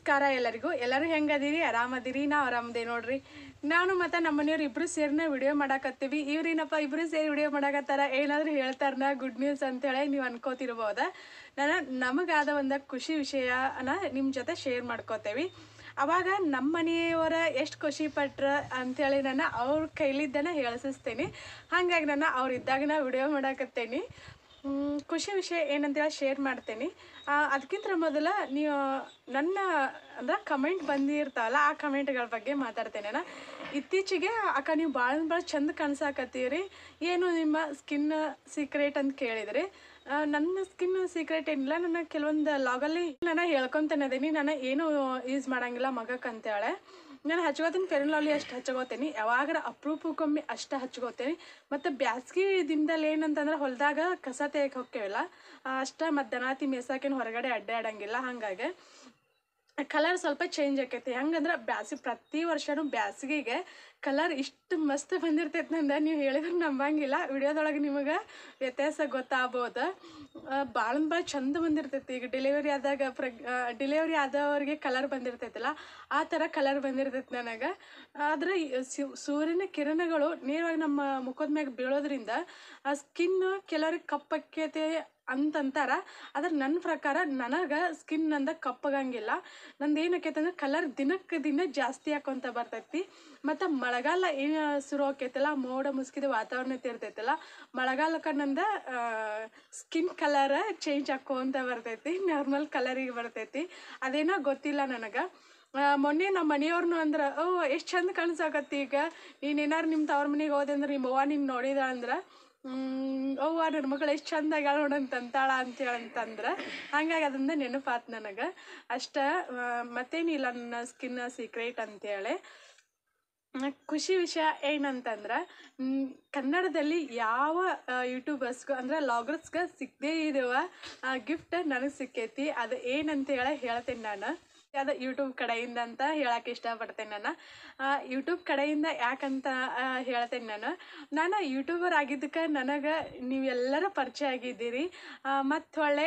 ನಮಸ್ಕಾರ ಎಲ್ಲರಿಗೂ ಎಲ್ಲರೂ ಹೆಂಗದಿರಿ ಆರಾಮದಿರಿ ನಾವು ಆರಾಮದೇ ನೋಡ್ರಿ ನಾನು ಮತ್ತು ನಮ್ಮ ಮನೆಯವ್ರು ಇಬ್ಬರು ಸೇರಿನ ವಿಡಿಯೋ ಮಾಡಾಕತ್ತೀವಿ ಇವ್ರೇನಪ್ಪ ಇಬ್ಬರು ಸೇರಿ ವಿಡಿಯೋ ಮಾಡಾಕತ್ತಾರ ಏನಾದರೂ ಹೇಳ್ತಾರನ ಗುಡ್ ನ್ಯೂಸ್ ಅಂತೇಳಿ ನೀವು ಅನ್ಕೋತಿರ್ಬೋದ ನಾನು ನಮಗಾದ ಒಂದು ಖುಷಿ ವಿಷಯನ ನಿಮ್ಮ ಜೊತೆ ಶೇರ್ ಮಾಡ್ಕೋತೇವಿ ಅವಾಗ ನಮ್ಮ ಮನೆಯವರ ಎಷ್ಟು ಖುಷಿ ಪಟ್ರ ಅಂಥೇಳಿ ನಾನು ಅವ್ರ ಕೈಲಿದ್ದನ ಹೇಳಿಸ್ತೀನಿ ಹಾಗಾಗಿ ನಾನು ಅವ್ರು ಇದ್ದಾಗ ನಾ ವಿಡಿಯೋ ಮಾಡಾಕತ್ತೇನಿ ಮ್, ಖುಷಿ ವಿಷಯ ಏನಂತೇಳಿ ಶೇರ್ ಮಾಡ್ತೇನೆ ಅದಕ್ಕಿಂತ ಮೊದಲ ನೀವು ನನ್ನ ಅಂದ್ರೆ ಕಮೆಂಟ್ ಬಂದಿರ್ತಾವಲ್ಲ ಆ ಕಮೆಂಟ್ಗಳ ಬಗ್ಗೆ ಮಾತಾಡ್ತೇನೆ ನಾನು ಇತ್ತೀಚೆಗೆ ಅಕ್ಕ ನೀವು ಭಾಳ ಭಾಳ ಚಂದ ಕಾಣಿಸಾಕತ್ತೀರಿ ಏನು ನಿಮ್ಮ ಸ್ಕಿನ್ ಸೀಕ್ರೆಟ್ ಅಂತ ಕೇಳಿದ್ರಿ ಆ, ನನ್ನ ಸ್ಕಿನ್ ಸೀಕ್ರೆಟ್ ಏನಿಲ್ಲ ನನ್ನ ಕೆಲವೊಂದು ಲಾಗಲ್ಲಿ ನಾನು ಹೇಳ್ಕೊತಾನೆ ಅದೀನಿ ನಾನು ಏನು ಯೂಸ್ ಮಾಡಂಗಿಲ್ಲ ಮಗಕ್ಕೆ ಅಂತೇಳಿ ನಾನು ಹಚ್ಕೋತೀನಿ ಫೆರನ್ ಲವ್ಲಿ ಅಷ್ಟು ಹಚ್ಕೋತೀನಿ ಯಾವಾಗಾರ ಅಪರೂಪಕ್ಕೊಮ್ಮೆ ಅಷ್ಟು ಹಚ್ಕೋತೀನಿ ಮತ್ತು ಬ್ಯಾಸ್ಗಿ ದಿನದಲ್ಲಿ ಏನಂತಂದ್ರೆ ಹೊಲದಾಗ ಕಸ ತೆಗೆಯಕ್ಕೆ ಹೋಗ್ತೇವಲ್ಲ ಅಷ್ಟ ಮತ್ತು ದನಾತಿ ಮೇಸಾಕೇನು ಹೊರಗಡೆ ಅಡ್ಡಾಡಂಗಿಲ್ಲ ಹಾಗಾಗಿ ಕಲರ್ ಸ್ವಲ್ಪ ಚೇಂಜ್ ಆಕೈತಿ ಹೆಂಗಂದ್ರೆ ಬ್ಯಾಸಿ ಪ್ರತಿ ವರ್ಷನೂ ಬ್ಯಾಸಿಗೆಗೆ ಕಲರ್ ಇಷ್ಟು ಮಸ್ತ್ ಬಂದಿರ್ತೈತೆ ನಂದ ನೀವು ಹೇಳಿದ್ರೆ ನಂಬಂಗಿಲ್ಲ ವಿಡಿಯೋದೊಳಗೆ ನಿಮಗೆ ವ್ಯತ್ಯಾಸ ಗೊತ್ತಾಗ್ಬೋದು ಭಾಳ ಭಾಳ ಚಂದ ಬಂದಿರ್ತೈತಿ ಈಗ ಡೆಲಿವರಿ ಆದಾಗ ಪ್ರೆಗ್ ಡೆಲಿವರಿ ಆದವ್ರಿಗೆ ಕಲರ್ ಬಂದಿರ್ತೈತಲ್ಲ ಆ ಥರ ಕಲರ್ ಬಂದಿರ್ತೈತಿ ನನಗೆ ಆದರೆ ಈ ಸು- ಸೂರ್ಯನ ಕಿರಣಗಳು ನೇರವಾಗಿ ನಮ್ಮ ಮುಖದ ಮ್ಯಾಗ ಬೀಳೋದ್ರಿಂದ ಆ ಸ್ಕಿನ್ ಕೆಲವ್ರಿಗೆ ಕಪ್ಪಕ್ಕೈತೆ ಅಂತಂತಾರ ಆದ್ರೆ ನನ್ನ ಪ್ರಕಾರ ನನಗೆ ಸ್ಕಿನ್ ನಂದ ಕಪ್ಪಗಂಗಿಲ್ಲ ನಂದು ಏನಕ್ಕೈತೆ ಅಂದ್ರೆ ಕಲರ್ ದಿನಕ್ಕೆ ದಿನ ಜಾಸ್ತಿ ಹಾಕೊಂತ ಬರ್ತೈತಿ ಮತ್ತು ಮಳೆಗಾಲ ಏನು ಶುರು ಆಕೈತಲ್ಲ ಮೋಡ ಮುಸ್ಕಿದ ವಾತಾವರಣ ಇರ್ತೈತಲ್ಲ ಮಳೆಗಾಲಕ್ಕೆ ನಂದ ಸ್ಕಿನ್ ಕಲರ್ ಚೇಂಜ್ ಹಾಕೋಂತ ಬರ್ತೈತಿ ನಾರ್ಮಲ್ ಕಲರಿಗೆ ಬರ್ತೈತಿ ಅದೇನೋ ಗೊತ್ತಿಲ್ಲ ನನಗೆ ಮೊನ್ನೆ ನಮ್ಮ ಮನೆಯವ್ರನ್ನು ಅಂದ್ರೆ ಓ ಎಷ್ಟು ಚಂದ ಕಾಣಿಸಾಕತ್ತಿ ಈಗ ನೀನು ಏನಾರು ನಿಮ್ಮ ತವ್ರ ಮನೆಗೆ ಹೋದೆ ಅಂದ್ರೆ ನಿಮ್ಮ ಅವ್ವ ನಿನ್ನ ನೋಡಿದ ಅಂದ್ರೆ ಹ್ಮ್, ಅವ್ವ ನನ್ನ ಮಗಳು ಎಷ್ಟು ಚಂದ ಆಗ್ಯಾಳ ನೋಡಂತ ಅಂತಾಳ ಅಂತೇಳಿ ಅಂತಂದ್ರೆ ಹಂಗಾಗಿ ಅದರಿಂದ ನೆನಪಾತು ನನಗೆ ಅಷ್ಟ ಆ, ಮತ್ತೇನಿಲ್ಲ ನನ್ನ ಸ್ಕಿನ್ ಸೀಕ್ರೆಟ್ ಅಂತೇಳಿ ಮ್, ಖುಷಿ ವಿಷಯ ಏನಂತಂದ್ರೆ ಮ್, ಕನ್ನಡದಲ್ಲಿ ಯಾವ ಯೂಟ್ಯೂಬರ್ಸ್ಗೂ ಅಂದ್ರೆ ಲಾಗರ್ಸ್ಗೆ ಸಿಕ್ಕದೇ ಇರುವ ಗಿಫ್ಟ್ ನನಗೆ ಸಿಕ್ಕೈತಿ ಅದು ಏನಂತ ಹೇಳಿ ಹೇಳ್ತೇನೆ ನಾನು ಅದು ಯೂಟ್ಯೂಬ್ ಕಡೆಯಿಂದ ಅಂತ ಹೇಳಕ್ಕೆ ಇಷ್ಟಪಡ್ತೇನೆ ನಾನು ಯೂಟ್ಯೂಬ್ ಕಡೆಯಿಂದ ಯಾಕಂತ ಆ, ಹೇಳ್ತೇನೆ ನಾನು ನಾನು ಯೂಟ್ಯೂಬರ್ ಆಗಿದ್ದಕ್ಕೆ ನನಗೆ ನೀವೆಲ್ಲರೂ ಪರಿಚಯ ಆಗಿದ್ದೀರಿ ಮತ್ತು ಒಳ್ಳೆ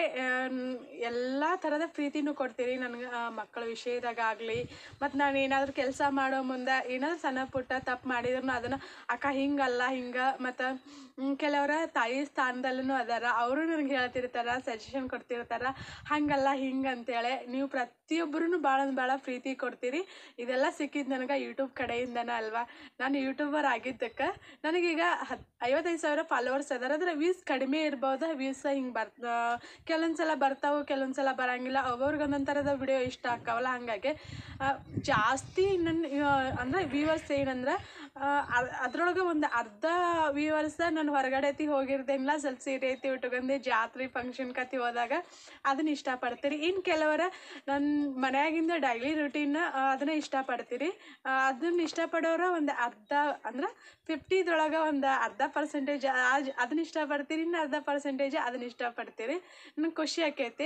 ಎಲ್ಲ ಥರದ ಪ್ರೀತಿನೂ ಕೊಡ್ತೀರಿ ನನಗೆ ಮಕ್ಕಳ ವಿಷಯದಾಗ ಆಗಲಿ ಮತ್ತು ನಾನು ಏನಾದರೂ ಕೆಲಸ ಮಾಡೋ ಮುಂದೆ ಏನಾದರೂ ಸಣ್ಣ ಪುಟ್ಟ ತಪ್ಪು ಮಾಡಿದ್ರು ಅದನ್ನು ಅಕ್ಕ ಹಿಂಗಲ್ಲ ಹಿಂಗೆ ಮತ್ತು ಕೆಲವರ ತಾಯಿ ಸ್ಥಾನದಲ್ಲೂ ಅದಾರ ಅವರು ನನಗೆ ಹೇಳ್ತಿರ್ತಾರೆ ಸಜೆಷನ್ ಕೊಡ್ತಿರ್ತಾರೆ ಹಂಗಲ್ಲ ಹಿಂಗೆ ಅಂತೇಳಿ ನೀವು ಪ್ರತಿಯೊಬ್ಬರೂ ಭಾಳ ಭಾಳ ಪ್ರೀತಿ ಕೊಡ್ತೀರಿ ಇದೆಲ್ಲ ಸಿಕ್ಕಿದ್ದು ನನಗೆ ಯೂಟ್ಯೂಬ್ ಕಡೆಯಿಂದನೇ ಅಲ್ವಾ ನಾನು ಯೂಟ್ಯೂಬರ್ ಆಗಿದ್ದಕ್ಕೆ ನನಗೀಗ ಹತ್ ಐವತ್ತೈದು ಸಾವಿರ ಫಾಲೋವರ್ಸ್ ಅದಾರ ಅಂದ್ರೆ ವ್ಯೂಸ್ ಕಡಿಮೆ ಇರ್ಬೋದು ವ್ಯೂಸ್ ಹಿಂಗೆ ಬರ್ ಕೆಲವೊಂದು ಸಲ ಬರ್ತಾವೆ ಕೆಲವೊಂದು ಸಲ ಬರಂಗಿಲ್ಲ ಒಬ್ಬೊಬ್ರಿಗೆ ಒಂದೊಂದು ಥರದ ವಿಡಿಯೋ ಇಷ್ಟ ಆಕ್ಕವಲ್ಲ ಹಾಗಾಗಿ ಆ, ಜಾಸ್ತಿ ನನ್ನ ಅಂದರೆ ವ್ಯೂವರ್ಸ್ ಏನಂದ್ರೆ ಅದ್ರೊಳಗೆ ಒಂದು ಅರ್ಧ ವ್ಯೂವರ್ಸ್ ನಾನು ಹೊರಗಡೆ ಐತಿ ಹೋಗಿರ್ದೇನಿಲ್ಲ ಸ್ವಲ್ಪ ಸೀರೆ ಐತಿ ಉಟ್ಕೊಂಡೆ ಜಾತ್ರೆ ಫಂಕ್ಷನ್ ಕತಿ ಹೋದಾಗ ಅದನ್ನ ಇಷ್ಟಪಡ್ತೀರಿ ಇನ್ನು ಕೆಲವರ ನನ್ನ ಮನೆಯಾಗಿಂದ ಡೈಲಿ ರುಟೀನ್ ಅದನ್ನ ಇಷ್ಟಪಡ್ತೀರಿ ಆ, ಅದನ್ನ ಇಷ್ಟಪಡೋರ ಒಂದು ಅರ್ಧ ಅಂದ್ರೆ ಫಿಫ್ಟಿದೊಳಗೆ ಒಂದು ಅರ್ಧ ಪರ್ಸೆಂಟೇಜ್ ಅದನ್ನ ಇಷ್ಟಪಡ್ತೀರಿ ಇನ್ನು ಅರ್ಧ ಪರ್ಸೆಂಟೇಜ್ ಅದನ್ನ ಇಷ್ಟಪಡ್ತೀರಿ ನನಗೆ ಖುಷಿ ಆಕೈತಿ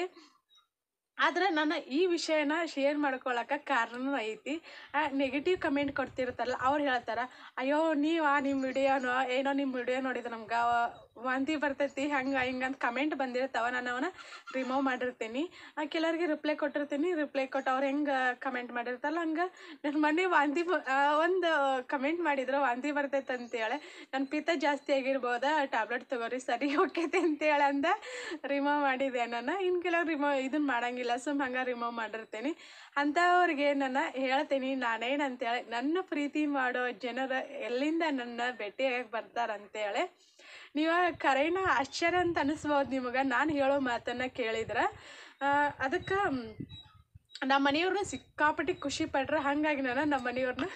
ಆದ್ರೆ ನಾನು ಈ ವಿಷಯನ ಶೇರ್ ಮಾಡ್ಕೊಳಕ್ಕೆ ಕಾರಣನೂ ಐತಿ ನೆಗೆಟಿವ್ ಕಮೆಂಟ್ ಕೊಡ್ತಿರ್ತಾರಲ್ಲ ಅವ್ರು ಹೇಳ್ತಾರೆ ಅಯ್ಯೋ ನೀವು ನಿಮ್ಮ ವಿಡಿಯೋನೋ ಏನೋ ನಿಮ್ಮ ವಿಡಿಯೋ ನೋಡಿದ್ರೆ ನಮ್ಗೆ ವಾಂತಿ ಬರ್ತೈತಿ ಹಂಗೆ ಹಿಂಗೆ ಅಂತ ಕಮೆಂಟ್ ಬಂದಿರ್ತಾವ ನಾನು ಅವನ್ನ ರಿಮೂವ್ ಮಾಡಿರ್ತೀನಿ ಆ, ಕೆಲವ್ರಿಗೆ ರಿಪ್ಲೈ ಕೊಟ್ಟಿರ್ತೀನಿ ರಿಪ್ಲೈ ಕೊಟ್ಟು ಅವ್ರು ಹೆಂಗೆ ಕಮೆಂಟ್ ಮಾಡಿರ್ತಾರಲ್ಲ ಹಂಗೆ ನನ್ನ ಮೊನ್ನೆ ವಾಂತಿ ಒಂದು ಕಮೆಂಟ್ ಮಾಡಿದ್ರು ವಾಂತಿ ಬರ್ತೈತೆ ಅಂತೇಳಿ ನನ್ನ ಪಿತ್ತ ಜಾಸ್ತಿ ಆಗಿರ್ಬೋದ ಟ್ಯಾಬ್ಲೆಟ್ ತಗೋರಿ ಸರಿ ಹೋಗ್ತೈತೆ ಅಂತೇಳಿ ಅಂದ ರಿಮೂವ್ ಮಾಡಿದೆ ನಾನು ಇನ್ನು ಕೆಲವ್ರು ರಿಮೂವ್ ಇದನ್ನ ಮಾಡಂಗಿಲ್ಲ ಸುಮ್ ಹಂಗೆ ರಿಮೂವ್ ಮಾಡಿರ್ತೀನಿ ಅಂಥವ್ರಿಗೆ ನಾನು ಹೇಳ್ತೀನಿ ನಾನೇನಂತೇಳಿ ನನ್ನ ಪ್ರೀತಿ ಮಾಡೋ ಜನರು ಎಲ್ಲಿಂದ ನನ್ನ ಭೇಟಿಯಾಗಿ ಬರ್ತಾರಂತೇಳಿ ನೀವು ಕರೆನ ಆಶ್ಚರ್ಯ ಅಂತ ಅನಿಸ್ಬೋದು ನಿಮಗೆ ನಾನು ಹೇಳೋ ಮಾತನ್ನು ಕೇಳಿದ್ರೆ ಅದಕ್ಕೆ ನಮ್ಮ ಮನೆಯವ್ರನ್ನ ಸಿಕ್ಕಾಪಟ್ಟಿ ಖುಷಿ ಪಟ್ರೆ ಹಾಗಾಗಿ ನಾನು ನಮ್ಮ ಮನೆಯವ್ರನ್ನ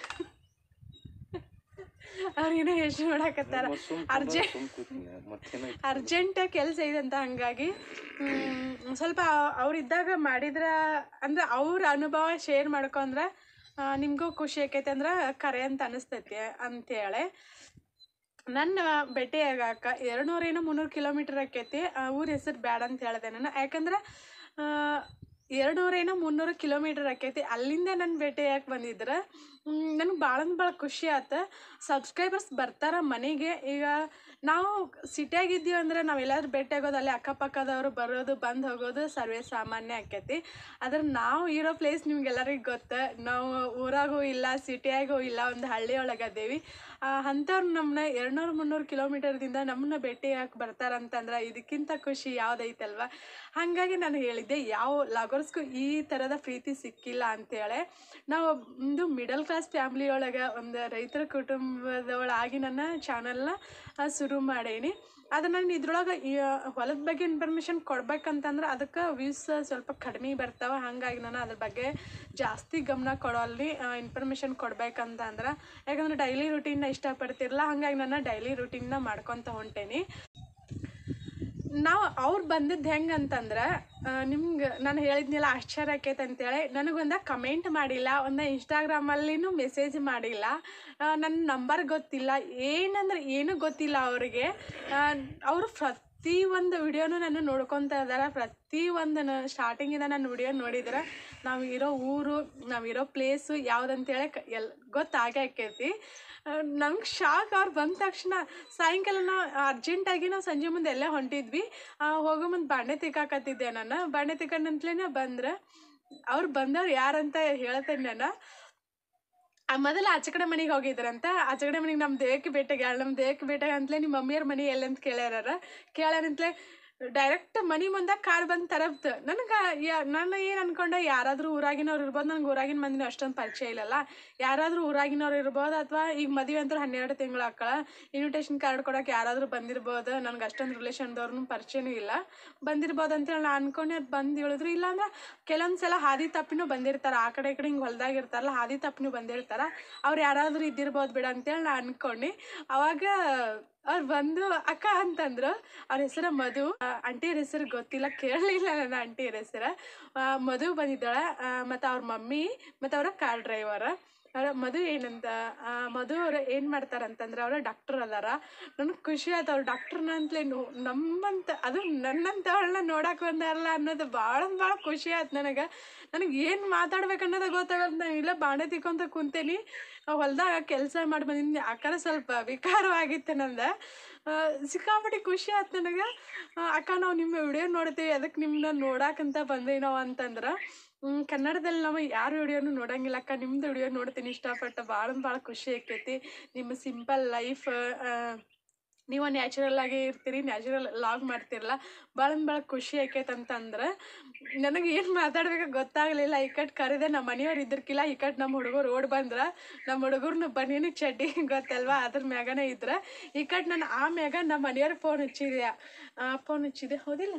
ಅವ್ರಿಗೇನೋ ಯೋಚನೆ ಮಾಡಾಕತ್ತಾರ ಅರ್ಜೆಂಟ್ ಅರ್ಜೆಂಟ್ ಕೆಲಸ ಇದೆ ಅಂತ ಹಂಗಾಗಿ ಮ್, ಸ್ವಲ್ಪ ಅವ್ರಿದ್ದಾಗ ಮಾಡಿದ್ರ ಅಂದ್ರೆ ಅವ್ರ ಅನುಭವ ಶೇರ್ ಮಾಡ್ಕೊಂಡ್ರೆ ಆ, ನಿಮಗೂ ಖುಷಿ ಆಕೈತೆ ಅಂದ್ರೆ ಕರೆ ಅಂತ ಅನಿಸ್ತೈತಿ ಅಂತೇಳಿ ನನ್ನ ಭೇಟಿ ಆಗಾಕ ಎರಡು ನೂರೇನೋ ಮುನ್ನೂರು ಕಿಲೋಮೀಟ್ರ್ ಆಕೈತಿ ಊರ ಹೆಸರು ಬ್ಯಾಡ ಅಂತ ಹೇಳಿದೆ ನಾನು ಯಾಕಂದ್ರೆ ಎರಡುನೂರೇನೋ ಮುನ್ನೂರು ಕಿಲೋಮೀಟರ್ ಆಕೈತಿ ಅಲ್ಲಿಂದ ನನ್ನ ಭೇಟಿಯಾಗಿ ಬಂದಿದ್ರೆ ನನಗೆ ಭಾಳ ಅಂದ್ರೆ ಭಾಳ ಖುಷಿ ಆಯ್ತು ಸಬ್ಸ್ಕ್ರೈಬರ್ಸ್ ಬರ್ತಾರ ಮನೆಗೆ ಈಗ ನಾವು ಸಿಟಿಯಾಗಿದ್ದೀವಿ ಅಂದ್ರೆ ನಾವೆಲ್ಲಾದ್ರೂ ಭೇಟಿ ಆಗೋದು ಅಲ್ಲಿ ಅಕ್ಕಪಕ್ಕದವರು ಬರೋದು ಬಂದು ಹೋಗೋದು ಸರ್ವೇ ಸಾಮಾನ್ಯ ಆಕೈತಿ ಆದ್ರೆ ನಾವು ಇರೋ ಪ್ಲೇಸ್ ನಿಮ್ಗೆಲ್ಲರಿಗೂ ಗೊತ್ತು ನಾವು ಊರಾಗೂ ಇಲ್ಲ ಸಿಟಿಯಾಗೂ ಇಲ್ಲ ಒಂದು ಹಳ್ಳಿ ಒಳಗೆ ಅದೇವಿ ಅಂಥವ್ರು ನಮ್ಮನ್ನ ಎರಡ್ನೂರು ಮುನ್ನೂರು ಕಿಲೋಮೀಟರ್ದಿಂದ ನಮ್ಮನ್ನ ಭೇಟಿಯಾಗಿ ಬರ್ತಾರಂತಂದ್ರೆ ಇದಕ್ಕಿಂತ ಖುಷಿ ಯಾವುದೈತಲ್ವ ಹಾಗಾಗಿ ನಾನು ಹೇಳಿದ್ದೆ ಯಾವ ಲವರ್ಸ್ಗೂ ಈ ಥರದ ಪ್ರೀತಿ ಸಿಕ್ಕಿಲ್ಲ ಅಂತೇಳಿ ನಾವು ಒಂದು ಮಿಡಲ್ ಕ್ಲಾಸ್ ಫ್ಯಾಮ್ಲಿ ಒಳಗೆ ಒಂದು ರೈತರ ಕುಟುಂಬದೊಳಗಾಗಿ ನನ್ನ ಚಾನಲ್ನ ಶುರು ಮಾಡೀನಿ ಅದು ನಾನು ಇದ್ರೊಳಗೆ ಹೊಲದ ಬಗ್ಗೆ ಇನ್ಫಾರ್ಮೇಷನ್ ಕೊಡ್ಬೇಕಂತಂದ್ರೆ ಅದಕ್ಕೆ ವ್ಯೂಸ್ ಸ್ವಲ್ಪ ಕಡಿಮೆ ಬರ್ತಾವೆ ಹಾಗಾಗಿ ನಾನು ಅದ್ರ ಬಗ್ಗೆ ಜಾಸ್ತಿ ಗಮನ ಕೊಡೋಲ್ಲಿ ಇನ್ಫಾರ್ಮೇಷನ್ ಕೊಡ್ಬೇಕಂತ ಅಂದ್ರೆ ಯಾಕಂದ್ರೆ ಡೈಲಿ ರುಟೀನ್ನ ಇಷ್ಟಪಡ್ತಿರಲ್ಲ ಹಾಗಾಗಿ ನಾನು ಡೈಲಿ ರುಟೀನ್ನ ಮಾಡ್ಕೊತ ಹೊಂಟೇನಿ ನಾವು ಅವ್ರು ಬಂದಿದ್ದು ಹೆಂಗೆ ಅಂತಂದ್ರೆ ನಿಮ್ಗೆ ನಾನು ಹೇಳಿದ್ನಿಲ್ಲ ಆಶ್ಚರ್ಯ ಆಕೈತೆ ಅಂತೇಳಿ ನನಗೊಂದು ಕಮೆಂಟ್ ಮಾಡಿಲ್ಲ ಒಂದು ಇನ್ಸ್ಟಾಗ್ರಾಮಲ್ಲಿನೂ ಮೆಸೇಜ್ ಮಾಡಿಲ್ಲ ನನ್ನ ನಂಬರ್ ಗೊತ್ತಿಲ್ಲ ಏನಂದ್ರೆ ಏನೂ ಗೊತ್ತಿಲ್ಲ ಅವರಿಗೆ ಅವರು ಪ್ರತಿ ಒಂದು ವಿಡಿಯೋನು ನಾನು ನೋಡ್ಕೊತಾ ಇದ್ದಾರೆ ಪ್ರತಿ ಒಂದು ಸ್ಟಾರ್ಟಿಂಗಿಂದ ನಾನು ವಿಡಿಯೋ ನೋಡಿದ್ರೆ ನಾವು ಇರೋ ಊರು ನಾವಿರೋ ಪ್ಲೇಸು ಯಾವುದಂತೇಳಿ ಕ ಎಲ್ ಗೊತ್ತಾಗೇ ಆಕೈತಿ ನಂಗೆ ಶಾಕ್ ಅವ್ರು ಬಂದ ತಕ್ಷಣ ಸಾಯಂಕಾಲ ನಾವು ಅರ್ಜೆಂಟಾಗಿ ನಾವು ಸಂಜೆ ಮುಂದೆ ಎಲ್ಲೇ ಹೊಂಟಿದ್ವಿ ಹೋಗೋ ಮುಂದೆ ಬಾಂಡೆ ತಿಕ್ಕಾಕತ್ತಿದ್ದೆ ನಾನು ಬಾಂಡೆ ತಿಕ್ಕಂಡಂತ್ಲೇ ಬಂದ್ರೆ ಅವ್ರು ಬಂದವ್ರು ಯಾರಂತ ಹೇಳ್ತೇನೆ ನಾನು ಆ ಮೊದಲು ಆಚೆ ಕಡೆ ಮನೆಗೆ ಹೋಗಿದ್ರಂತ ಆಚೆ ಕಡೆ ಮನೆಗೆ ನಮ್ಮ ದೇಹಕ್ಕೆ ಭೇಟಿಗೆ ನಮ್ಮ ದೇಹಕ್ಕೆ ಭೇಟಿಗೆ ಅಂತಲೇ ನಿಮ್ಮ ಮಮ್ಮಿಯವ್ರ ಮನೆ ಎಲ್ಲಂತ ಕೇಳ್ಯಾರ ಕೇಳ್ಯಾರಂತಲೇ ಡೈರೆಕ್ಟ್ ಮನೆ ಮುಂದೆ ಕಾರ್ ಬಂದು ತರಬ್ತು ನನಗೆ ಯಾ ನಾನು ಏನು ಅನ್ಕೊಂಡೆ ಯಾರಾದರೂ ಊರಾಗಿನವ್ರು ಇರ್ಬೋದು ನನಗೆ ಊರಾಗಿನ ಮಂದಿನ ಅಷ್ಟೊಂದು ಪರಿಚಯ ಇಲ್ಲಲ್ಲ ಯಾರಾದರೂ ಊರಾಗಿನವ್ರು ಇರ್ಬೋದು ಅಥವಾ ಈಗ ಮದುವೆ ಅಂತ ಹನ್ನೆರಡು ತಿಂಗಳು ಆಕಳ ಇನ್ವಿಟೇಷನ್ ಕಾರ್ಡ್ ಕೊಡೋಕೆ ಯಾರಾದರೂ ಬಂದಿರ್ಬೋದು ನನಗೆ ಅಷ್ಟೊಂದು ರಿಲೇಷನ್ದವ್ರನ್ನೂ ಪರಿಚಯನೂ ಇಲ್ಲ ಬಂದಿರ್ಬೋದು ಅಂತೇಳಿ ನಾನು ಅನ್ಕೊಂಡೆ ಅದು ಬಂದು ಹೇಳಿದ್ರು ಇಲ್ಲಾಂದ್ರೆ ಕೆಲವೊಂದು ಸಲ ಹಾದಿ ತಪ್ಪಿನೂ ಬಂದಿರ್ತಾರೆ ಆ ಕಡೆ ಈ ಕಡೆ ಹಿಂಗೆ ಹೊಲ್ದಾಗ ಇರ್ತಾರಲ್ಲ ಹಾದಿ ತಪ್ಪಿನೂ ಬಂದಿರ್ತಾರೆ ಅವ್ರು ಯಾರಾದರೂ ಇದ್ದಿರ್ಬೋದು ಬಿಡ ಅಂತೇಳಿ ನಾನು ಅನ್ಕೊಂಡು ಅವಾಗ ಅವ್ರು ಬಂದು ಅಕ್ಕ ಅಂತಂದ್ರು ಅವ್ರ ಹೆಸರು ಮಧು ಆಂಟಿಯರ ಹೆಸರು ಗೊತ್ತಿಲ್ಲ ಕೇಳಲಿಲ್ಲ ನನ್ನ ಆಂಟಿಯರ ಹೆಸರು ಮಧು ಬಂದಿದ್ದಾಳೆ ಮತ್ತು ಅವ್ರ ಮಮ್ಮಿ ಮತ್ತು ಅವರ ಕಾರ್ ಡ್ರೈವರ್ ಅವ್ರ ಮಧು ಏನಂತ ಆ, ಮಧು ಅವ್ರು ಏನು ಮಾಡ್ತಾರಂತಂದ್ರೆ ಅವರು ಡಾಕ್ಟರ್ ಅದಾರ ನನಗೆ ಖುಷಿ ಆಯ್ತು ಅವ್ರು ಡಾಕ್ಟ್ರನ್ನ ಅಂತಲೇ ನೋ ನಮ್ಮಂತ ಅದು ನನ್ನಂಥವಳನ್ನ ನೋಡಕ್ಕೆ ಬಂದಾರಲ್ಲ ಅನ್ನೋದು ಭಾಳ ಭಾಳ ಖುಷಿ ಆಯ್ತು ನನಗೆ ನನಗೆ ಏನು ಮಾತಾಡ್ಬೇಕು ಅನ್ನೋದು ಗೊತ್ತಾಗಲ್ಲ ನಾನು ಇಲ್ಲ ಬಾಂಡೆ ತಿಕ್ಕೊಂತ ಕುಂತೇನಿ ಹೊಲ್ದಾಗ ಕೆಲಸ ಮಾಡಿ ಬಂದಿನಿ ಆಕಾರ ಸ್ವಲ್ಪ ವಿಕಾರವಾಗಿತ್ತು ನಂದು ಆ, ಸಿಕ್ಕಾಪಟ್ಟೆ ಖುಷಿ ಆಯ್ತು ನನಗೆ ಆ, ಅಕ್ಕ ನಾವು ನಿಮ್ಮ ವಿಡಿಯೋ ನೋಡ್ತೀವಿ ಅದಕ್ಕೆ ನಿಮ್ಮನ್ನ ನೋಡಾಕಂತ ಬಂದೀವಿ ನಾವು ಅಂತಂದ್ರೆ ಹ್ಮ್, ಕನ್ನಡದಲ್ಲಿ ನಾವು ಯಾರ ವಿಡಿಯೋನು ನೋಡಂಗಿಲ್ಲ ಅಕ್ಕ ನಿಮ್ದು ವಿಡಿಯೋ ನೋಡ್ತೀನಿ ಇಷ್ಟಪಟ್ಟು ಭಾಳ ಭಾಳ ಖುಷಿ ಆಕೈತಿ ನಿಮ್ಮ ಸಿಂಪಲ್ ಲೈಫ್ ನೀವು ನ್ಯಾಚುರಲ್ ಆಗಿ ಇರ್ತೀರಿ ನ್ಯಾಚುರಲ್ ಲಾಗ್ ಮಾಡ್ತಿರಲ್ಲ ಭಾಳ ಭಾಳ ಖುಷಿ ಆಕೈತೆ ಅಂತಂದ್ರೆ ನನಗೆ ಏನು ಮಾತಾಡ್ಬೇಕು ಗೊತ್ತಾಗಲಿಲ್ಲ ಈ ಕಟ್ ಕರೆದೆ ನಮ್ಮ ಮನೆಯವ್ರು ಇದ್ರಕ್ಕಿಲ್ಲ ಈ ಕಟ್ ನಮ್ಮ ಹುಡುಗರು ಓಡ್ ಬಂದ್ರೆ ನಮ್ಮ ಹುಡುಗರ್ನ ಬನ್ನಿನ ಚಡ್ಡಿ ಗೊತ್ತಲ್ವಾ ಅದ್ರ ಮ್ಯಾಗನೇ ಇದ್ರೆ ಈ ಕಟ್ ನಾನು ಆ ಮ್ಯಾಗ ನಮ್ಮ ಮನೆಯವ್ರಿಗೆ ಫೋನ್ ಹಚ್ಚಿದೆ ಫೋನ್ ಹಚ್ಚಿದೆ ಹೌದಿಲ್ಲ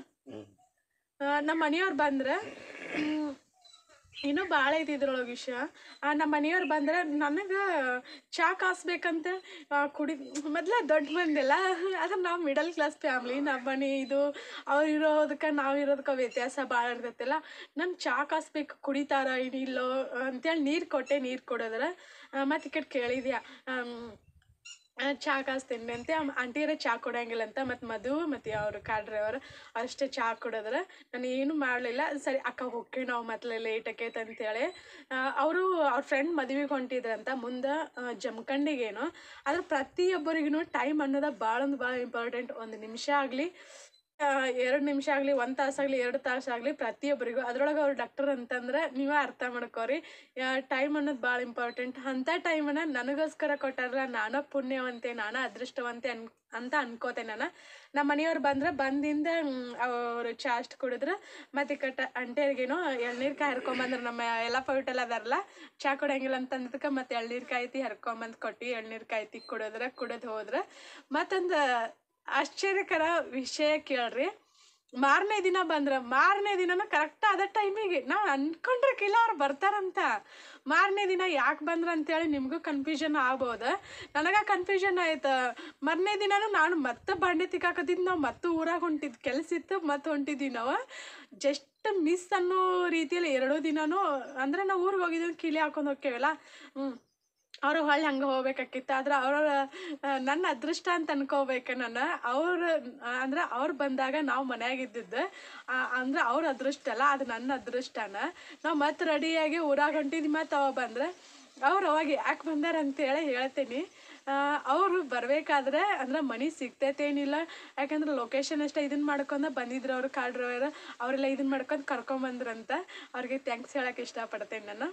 ಆ, ನಮ್ಮ ಮನೆಯವ್ರು ಬಂದ್ರೆ ಹ್ಮ್, ಇನ್ನೂ ಭಾಳ ಐತಿ ಇದ್ರೊಳಗೆ ವಿಷಯ ಆ, ನಮ್ಮ ಮನೆಯವ್ರು ಬಂದ್ರೆ ನನಗೆ ಚಾ ಕಾಸ್ಬೇಕಂತ ಆ, ಕುಡಿ ಮೊದಲ ದೊಡ್ಡ ಮಂದಿಲ್ಲ ಅದು ನಾವು ಮಿಡಲ್ ಕ್ಲಾಸ್ ಫ್ಯಾಮ್ಲಿ ನಮ್ಮ ಮನೆ ಇದು ಅವ್ರು ಇರೋದಕ್ಕೆ ನಾವು ಇರೋದಕ್ಕೆ ವ್ಯತ್ಯಾಸ ಭಾಳ ಇರ್ತೈತಿಲ್ಲ ನಾನು ಚಾ ಕಾಸ್ಬೇಕು ಕುಡಿತಾರ ಏನಿಲ್ಲೋ ಅಂತೇಳಿ ನೀರು ಕೊಟ್ಟೆ ನೀರು ಕೊಡೋದ್ರೆ ಮತ್ತು ಈ ಕಡೆ ಕೇಳಿದ್ಯಾ ಆ, ಚಾ ಕಾಸ್ತೀನಿ ಅಂತ ಆಂಟಿಯರೇ ಚಾ ಕೊಡಂಗಿಲ್ಲ ಅಂತ ಮತ್ತು ಮಧು ಮತ್ತು ಅವ್ರ ಕಾರ್ ಡ್ರೈವರ್ ಅಷ್ಟೇ ಚಾ ಕೊಡೋದ್ರೆ ನಾನು ಏನು ಮಾಡಲಿಲ್ಲ ಸರಿ ಅಕ್ಕ ಹೋಗಿ ನಾವು ಮತ್ತೆ ಲೇಟ್ ಆಕೈತೆ ಅಂತೇಳಿ ಅವರು ಅವ್ರ ಫ್ರೆಂಡ್ ಮದುವೆಗೆ ಹೊಂಟಿದ್ರಂತ ಮುಂದೆ ಜಮಖಂಡಿಗೇನು ಆದ್ರೆ ಪ್ರತಿಯೊಬ್ಬರಿಗೂ ಟೈಮ್ ಅನ್ನೋದು ಭಾಳ ಅಂದ್ರೆ ಭಾಳ ಇಂಪಾರ್ಟೆಂಟ್ ಒಂದು ನಿಮಿಷ ಆಗಲಿ ಎರಡು ನಿಮಿಷ ಆಗಲಿ ಒಂದು ತಾಸಾಗಲಿ ಎರಡು ತಾಸಾಗಲಿ ಪ್ರತಿಯೊಬ್ಬರಿಗೂ ಅದ್ರೊಳಗೆ ಅವ್ರು ಡಾಕ್ಟರ್ ಅಂತಂದ್ರೆ ನೀವೇ ಅರ್ಥ ಮಾಡ್ಕೋರಿ ಟೈಮ್ ಅನ್ನೋದು ಭಾಳ ಇಂಪಾರ್ಟೆಂಟ್ ಅಂಥ ಟೈಮನ್ನು ನನಗೋಸ್ಕರ ಕೊಟ್ಟಾರಲ್ಲ ನಾನು ಪುಣ್ಯವಂತೆ ನಾನು ಅದೃಷ್ಟವಂತೆ ಅನ್ ಅಂತ ಅನ್ಕೋತೆ ನಾನು ನಮ್ಮ ಮನೆಯವ್ರು ಬಂದ್ರೆ ಬಂದಿಂದ ಅವರು ಚಾ ಅಷ್ಟು ಕುಡಿದ್ರೆ ಮತ್ತೆ ಕಟ್ಟ ಅಂಟೆರ್ಗೇನೋ ಎಳ್ನೀರು ಕಾಯಿ ಹರ್ಕೊಂಬಂದ್ರೆ ನಮ್ಮ ಎಲ್ಲ ಪವಿಟಲ್ ಅದಾರಲ್ಲ ಚಾ ಕೊಡಂಗಿಲ್ಲ ಅಂತ ಅಂದಕ್ಕೆ ಮತ್ತೆ ಎಳ್ನೀರು ಕಾಯ್ತಿ ಹರ್ಕೊಂಬಂದು ಕೊಟ್ಟು ಎಳ್ನೀರು ಕಾಯ್ತಿ ಕುಡಿದ್ರೆ ಕುಡಿದು ಹೋದ್ರೆ ಮತ್ತೊಂದು ಆಶ್ಚರ್ಯಕರ ವಿಷಯ ಕೇಳ್ರಿ ಮಾರನೇ ದಿನ ಬಂದ್ರೆ ಮಾರನೇ ದಿನನೂ ಕರೆಕ್ಟ್ ಅದ ಟೈಮಿಗೆ ನಾವು ಅನ್ಕೊಂಡ್ರಕ್ಕಿಲ್ಲ ಅವ್ರು ಬರ್ತಾರಂತ ಮಾರನೇ ದಿನ ಯಾಕೆ ಬಂದ್ರೆ ಅಂತೇಳಿ ನಿಮಗೂ ಕನ್ಫ್ಯೂಷನ್ ಆಗ್ಬೋದು ನನಗೆ ಕನ್ಫ್ಯೂಷನ್ ಆಯ್ತು ಮಾರನೇ ದಿನನೂ ನಾನು ಮತ್ತೆ ಬಾಂಡೆ ತಿಕ್ಕಾಕತ್ತಿದ್ದು ನಾವು ಮತ್ತೆ ಊರಾಗ ಹೊಂಟಿದ್ದು ಕೆಲಸ ಇತ್ತು ಮತ್ತೆ ಹೊಂಟಿದ್ವಿ ನಾವು ಜಸ್ಟ್ ಮಿಸ್ ಅನ್ನೋ ರೀತಿಯಲ್ಲಿ ಎರಡೂ ದಿನನೂ ಅಂದ್ರೆ ನಾವು ಊರಿಗೆ ಹೋಗಿದ್ದೀವಿ ಕೀಲಿ ಹಾಕೊಂಡು ಹೋಗ್ತೇವಲ್ಲ ಹ್ಞೂ ಅವರು ಹೊಳ್ಳಿ ಹಂಗೆ ಹೋಗ್ಬೇಕಾಕಿತ್ತು ಆದ್ರೆ ಅವ್ರ ನನ್ನ ಅದೃಷ್ಟ ಅಂತ ಅನ್ಕೋಬೇಕು ನಾನು ಅವ್ರು ಅಂದ್ರೆ ಅವ್ರು ಬಂದಾಗ ನಾವು ಮನ್ಯಾಗಿದ್ದಿದ್ದು ಆ, ಅಂದ್ರೆ ಅವ್ರ ಅದೃಷ್ಟ ಅಲ್ಲ ಅದು ನನ್ನ ಅದೃಷ್ಟನ ನಾವು ಮತ್ತೆ ರೆಡಿಯಾಗಿ ಊರಾಗ ಹೊಂಟಿದ್ವಿ ಮತ್ತು ಅವ ಬಂದ್ರೆ ಅವ್ರು ಅವಾಗ ಯಾಕೆ ಬಂದಾರ ಅಂತೇಳಿ ಹೇಳ್ತೀನಿ ಅವರು ಬರಬೇಕಾದ್ರೆ ಅಂದ್ರೆ ಮನೆ ಸಿಗ್ತೈತೇನಿಲ್ಲ ಯಾಕಂದ್ರೆ ಲೊಕೇಶನ್ ಅಷ್ಟೇ ಇದನ್ನ ಮಾಡ್ಕೊಂಡು ಬಂದಿದ್ರು ಅವರು ಕಾರ್ ಡ್ರೈವರ್ ಅವರೆಲ್ಲ ಇದನ್ನ ಮಾಡ್ಕೊಂಡು ಕರ್ಕೊಂಬಂದ್ರಂತ ಅವ್ರಿಗೆ ಥ್ಯಾಂಕ್ಸ್ ಹೇಳಕ್ಕೆ ಇಷ್ಟಪಡ್ತೇನೆ ನಾನು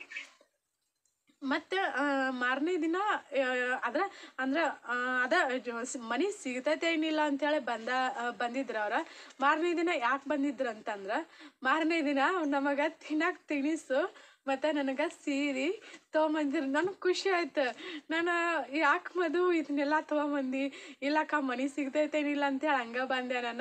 ಮತ್ತು ಮಾರನೇ ದಿನ ಅದ್ರ ಅಂದ್ರೆ ಆ, ಅದ ಜ- ಸ್- ಮನೆ ಸಿಗ್ತೈತೆ ಏನಿಲ್ಲ ಅಂತೇಳಿ ಬಂದ ಆ, ಬಂದಿದ್ರು ಅವ್ರ ಮಾರನೇ ದಿನ ಯಾಕೆ ಬಂದಿದ್ರು ಅಂತಂದ್ರೆ ಮಾರನೇ ದಿನ ನಮಗೆ ತಿನ್ನಕ್ಕೆ ತಿನಿಸು ಮತ್ತು ನನಗೆ ಸೀರೆ ತೊಗೊಂಬಂದಿರು ನನಗೆ ಖುಷಿ ಆಯ್ತು ನಾನು ಯಾಕೆ ಮದು ಇದನ್ನೆಲ್ಲ ತೊಗೊಂಬಂದು ಇಲ್ಲಕ್ಕ ಮನೆ ಸಿಗ್ತೈತೇನಿಲ್ಲ ಅಂತೇಳಿ ಹಂಗೆ ಬಂದೆ ನಾನು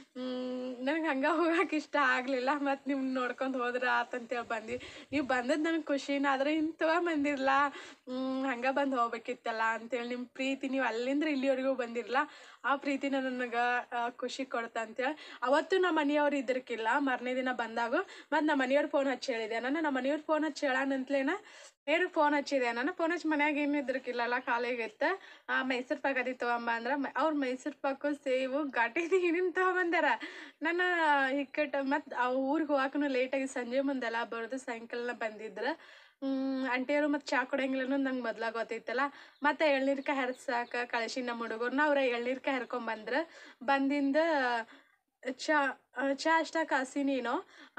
ನನಗೆ ಹಂಗೆ ಹೋಗಕ್ಕೆ ಇಷ್ಟ ಆಗಲಿಲ್ಲ ಮತ್ತು ನಿಮ್ಮ ನೋಡ್ಕೊಂಡು ಹೋದ್ರೆ ಆತಂತೇಳಿ ಬಂದು ನೀವು ಬಂದದ್ದು ನನಗೆ ಖುಷಿನ ಆದರೆ ಇನ್ನು ತೊಗೊಂಬಂದಿರಲ್ಲ ಹಂಗೆ ಬಂದು ಹೋಗ್ಬೇಕಿತ್ತಲ್ಲ ಅಂತೇಳಿ ನಿಮ್ಮ ಪ್ರೀತಿ ನೀವು ಅಲ್ಲಿಂದ ಇಲ್ಲಿವರೆಗೂ ಬಂದಿರಲ್ಲ ಆ ಪ್ರೀತಿನ ನನಗೆ ಖುಷಿ ಕೊಡ್ತಾ ಅಂತೇಳಿ ಅವತ್ತು ನಮ್ಮ ಮನೆಯವ್ರು ಇದ್ರಕ್ಕಿಲ್ಲ ಮಾರನೇ ದಿನ ಬಂದಾಗ ಮತ್ತು ನಮ್ಮ ಮನೆಯವ್ರು ಫೋನ್ ಹಚ್ಚಿ ಹೇಳಿದೆ ನಾನು ನಮ್ಮ ಮನೆಯವ್ರು ಫೋನ್ ಹಚ್ಚಿ ಹೇಳಾನಂತ್ಲೇನ ನೇರು ಫೋನ್ ಹಚ್ಚಿದೆ ನಾನು ಫೋನ್ ಹಚ್ಚಿ ಮನ್ಯಾಗ ಏನು ಇದ್ರಕ್ಕಿಲ್ಲಲ್ಲ ಖಾಲಿಗಿತ್ತು ಆ ಮೈಸೂರು ಪಾಕ್ ಅದಿ ತೊಗೊಂಬ ಅಂದ್ರೆ ಮ- ಅವ್ರು ಮೈಸೂರು ಪಾಕು ಸೇವು ಘಾಟಿದು ಏನೇನು ತೊಗೊಂಬಂದಾರ ನಾನು ಇಕ್ಕಟ್ಟು ಮತ್ತು ಆ ಊರಿಗೆ ಹೋಗಾಕನು ಲೇಟಾಗಿ ಸಂಜೆ ಮುಂದೆಲ್ಲ ಬರೋದು ಸಾಯಂಕಾಲ ಬಂದಿದ್ರು ಅಂಟಿಯವರು ಮತ್ತು ಚಾ ಕೊಡಂಗಿಲ್ಲ ಅನ್ನೋದು ನಂಗೆ ಮೊದ್ಲಾಗ ಗೊತ್ತೈತಲ್ಲ ಮತ್ತು ಎಳ್ನೀರ್ಕ ಹರ್ಸಾಕ ಕಳಿಸಿ ನಮ್ಮ ಹುಡುಗರ್ನ ಅವ್ರ ಎಳ್ನೀರ್ಕ ಹರ್ಕೊಂಬಂದ್ರು ಬಂದಿಂದ ಚಾ ಆ, ಚಾ ಅಷ್ಟ ಕಾಸಿ ನೀನು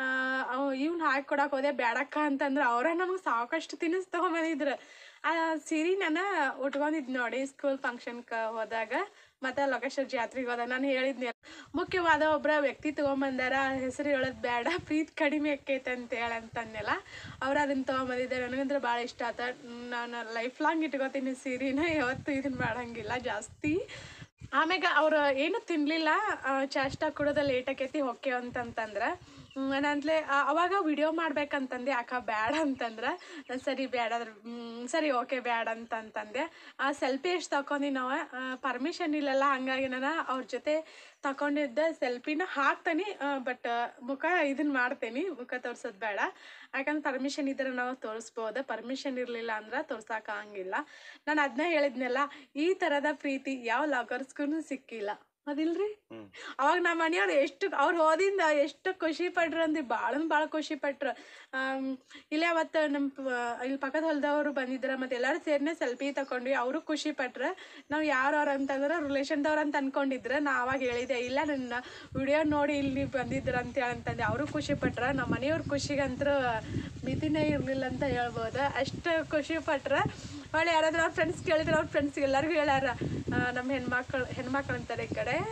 ಇವ್ನು ಹಾಕಿ ಕೊಡಕ್ಕೆ ಹೋದೆ ಬ್ಯಾಡಕ್ಕ ಅಂತಂದ್ರೆ ಅವರ ನಮಗೆ ಸಾಕಷ್ಟು ತಿನಿಸ್ ತೊಗೊಂಬಂದಿದ್ರು ಆ ಸೀರೆ ನಾನು ಉಟ್ಕೊಂಡಿದ್ದು ನೋಡಿ ಸ್ಕೂಲ್ ಫಂಕ್ಷನ್ಗೆ ಹೋದಾಗ ಮತ್ತು ಲೋಕೇಶ್ವರ ಜಾತ್ರೆಗೆ ಹೋದಾಗ ನಾನು ಹೇಳಿದ್ನಿ ಮುಖ್ಯವಾದ ಒಬ್ಬರ ವ್ಯಕ್ತಿ ತೊಗೊಂಬಂದಾರ ಹೆಸರು ಹೇಳೋದು ಬೇಡ ಪ್ರೀತಿ ಕಡಿಮೆ ಆಕೈತೆ ಅಂತ ಹೇಳಿ ಅಂತಂದೆಲ್ಲ ಅವ್ರು ಅದನ್ನು ತೊಗೊಂಬಂದಿದ್ದಾರೆ ನನಗಂದ್ರೆ ಭಾಳ ಇಷ್ಟ ಆತ ನಾನು ಲೈಫ್ ಲಾಂಗ್ ಇಟ್ಕೋತೀನಿ ಸೀರೆನ ಯಾವತ್ತೂ ಇದನ್ನ ಮಾಡಂಗಿಲ್ಲ ಜಾಸ್ತಿ ಆಮ್ಯಾಗ ಅವ್ರು ಏನು ತಿನ್ನಲಿಲ್ಲ ಚಾಷ್ಟ ಕುಡೋದ ಲೇಟ್ ಆಕೈತಿ ಹೊಕ್ಕೆ ಅಂತಂತಂದ್ರೆ ನಾನಂತಲೇ ಅವಾಗ ವಿಡಿಯೋ ಮಾಡ್ಬೇಕಂತಂದೆ ಅಕ್ಕ ಬ್ಯಾಡ ಅಂತಂದ್ರೆ ನಾನ್ ಸರಿ ಬ್ಯಾಡ ಅದ್ರ ಹ್ಮ್, ಸರಿ ಓಕೆ ಬ್ಯಾಡ ಅಂತಂತಂದೆ ಆ ಸೆಲ್ಫಿ ಎಷ್ಟು ತಗೊಂಡು ನಾವು ಪರ್ಮಿಷನ್ ಇಲ್ಲಲ್ಲ ಹಂಗಾಗಿ ನಾನು ಅವ್ರ ಜೊತೆ ತಗೊಂಡಿದ್ದ ಸೆಲ್ಫಿನ ಹಾಕ್ತಾನೆ ಬಟ್ ಮುಖ ಇದನ್ನ ಮಾಡ್ತೇನೆ ಮುಖ ತೋರ್ಸೋದು ಬೇಡ ಯಾಕಂದ್ರೆ ಪರ್ಮಿಷನ್ ಇದ್ರೆ ನಾವು ತೋರಿಸ್ಬೋದು ಪರ್ಮಿಷನ್ ಇರಲಿಲ್ಲ ಅಂದ್ರೆ ತೋರ್ಸೋಕ್ಕಾಗಂಗಿಲ್ಲ ನಾನು ಅದನ್ನ ಹೇಳಿದ್ನಲ್ಲ ಈ ಥರದ ಪ್ರೀತಿ ಯಾವ ಲಾಗರ್ಸ್ಗೂ ಸಿಕ್ಕಿಲ್ಲ ಅದಿಲ್ರಿ ಹ್ಮ್. ಅವಾಗ ನಮ್ಮ ಮನೆಯವ್ರು ಎಷ್ಟು ಅವ್ರು ಹೋದಿಂದ ಎಷ್ಟು ಖುಷಿ ಪಟ್ರು ಅಂದ್ರೆ ಭಾಳ ಭಾಳ ಖುಷಿ ಪಟ್ರು ಆಮ್, ಇಲ್ಲೇ ಅವತ್ತು ನಮ್ಮ ಪ- ಇಲ್ಲಿ ಪಕ್ಕದ ಹೊಲದವರು ಬಂದಿದ್ರು ಮತ್ತು ಎಲ್ಲರೂ ಸೇರಿನೇ ಸೆಲ್ಫಿ ತಗೊಂಡ್ವಿ ಅವರು ಖುಷಿ ಪಟ್ರು ನಾವು ಯಾರವ್ರು ಅಂತಂದ್ರೆ ರಿಲೇಷನ್ದವ್ರು ಅಂತ ಅನ್ಕೊಂಡಿದ್ರು ನಾ ಅವಾಗ ಹೇಳಿದೆ ಇಲ್ಲ ನನ್ನ ವಿಡಿಯೋ ನೋಡಿ ಇಲ್ಲಿ ಬಂದಿದ್ರು ಅಂತೇಳಿ ಅಂತಂದೆ ಅವರು ಖುಷಿ ಪಟ್ರು ನಮ್ಮ ಮನೆಯವ್ರ ಖುಷಿಗಂತೂ ಮಿತಿನೇ ಇರಲಿಲ್ಲ ಅಂತ ಹೇಳ್ಬೋದು ಅಷ್ಟು ಖುಷಿ ಪಟ್ರು ಹೊಳ್ಳಿ ಯಾರಾದ್ರೂ ಅವ್ರ ಫ್ರೆಂಡ್ಸ್ ಕೇಳಿದ್ರೆ ಅವ್ರ ಫ್ರೆಂಡ್ಸ್ ಎಲ್ಲರಿಗೂ ಹೇಳ್ಯಾರ ಆ, ನಮ್ಮ ಹೆಣ್ಮಕ್ಳು ಹೆಣ್ಮಕ್ಳು ಅಂತಾರೆ ಈ ಕಡೆ